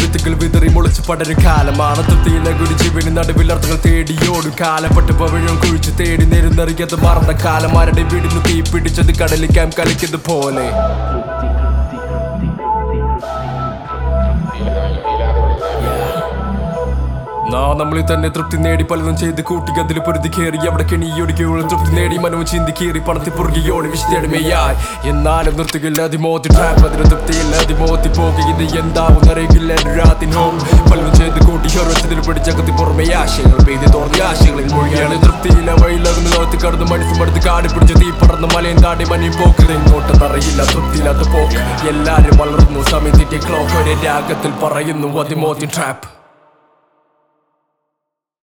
വിത്തുകൾ വിതറി മുളച്ച് പടരും കാലമാണ് തൃപ്തിയിലെ ഒരു ജീവന് നടുവിൽ അർത്ഥങ്ങൾ തേടിയോടും കാലപ്പെട്ട് പവിഴം കുഴിച്ച് തേടി നേരുന്നറിയത് മറന്ന കാലമാരുടെ വീടിന് തീ പിടിച്ചത് കടലിക്കാം കളിക്കുന്നത് പോലെ നാ നമ്മളിൽ തന്നെ തൃപ്തി നേടി പലതും ചെയ്ത് കൂട്ടി അതിൽ പൊരുതി കയറി അവിടെ കെണിയൊടുക്കിയുള്ള തൃപ്തി നേടി മനവും ചിന്തി കീറി പണത്തി പുറകിയോടി വിശദമേയായി എന്നാലും നിർത്തുകില്ല അതിമോത്തി ട്രാപ്പ് അതിന് തൃപ്തിയില്ല അതിമോത്തി പോകെ ഇത് എന്താവും അറിയില്ല രാത്തിനോം പലതും ചെയ്ത് കൂട്ടി ഓരോരുത്തരിൽ പിടിച്ചകത്തി പുറമെ ആശയങ്ങൾ പെയ്ത് തോന്നിയ ആശയങ്ങളിൽ മൊഴിയാണ് തൃപ്തിയില്ല വഴിയിലകുന്ന ലോകത്ത് കടന്ന് മനുഷ്യം അടുത്ത് കാടി പിടിച്ച് തീ പടർന്ന് മലയും താണ്ടി മനിയും പോക്ക് ഇങ്ങോട്ടെന്നറിയില്ല തൃപ്തിയില്ലാത്ത പോക്ക് എല്ലാരും വളർന്നു സമയം തെറ്റിയ ക്ലോക്ക് ഒരേ രാഗത്തിൽ പറയുന്നു അതിമോത്തി ട്രാപ്പ്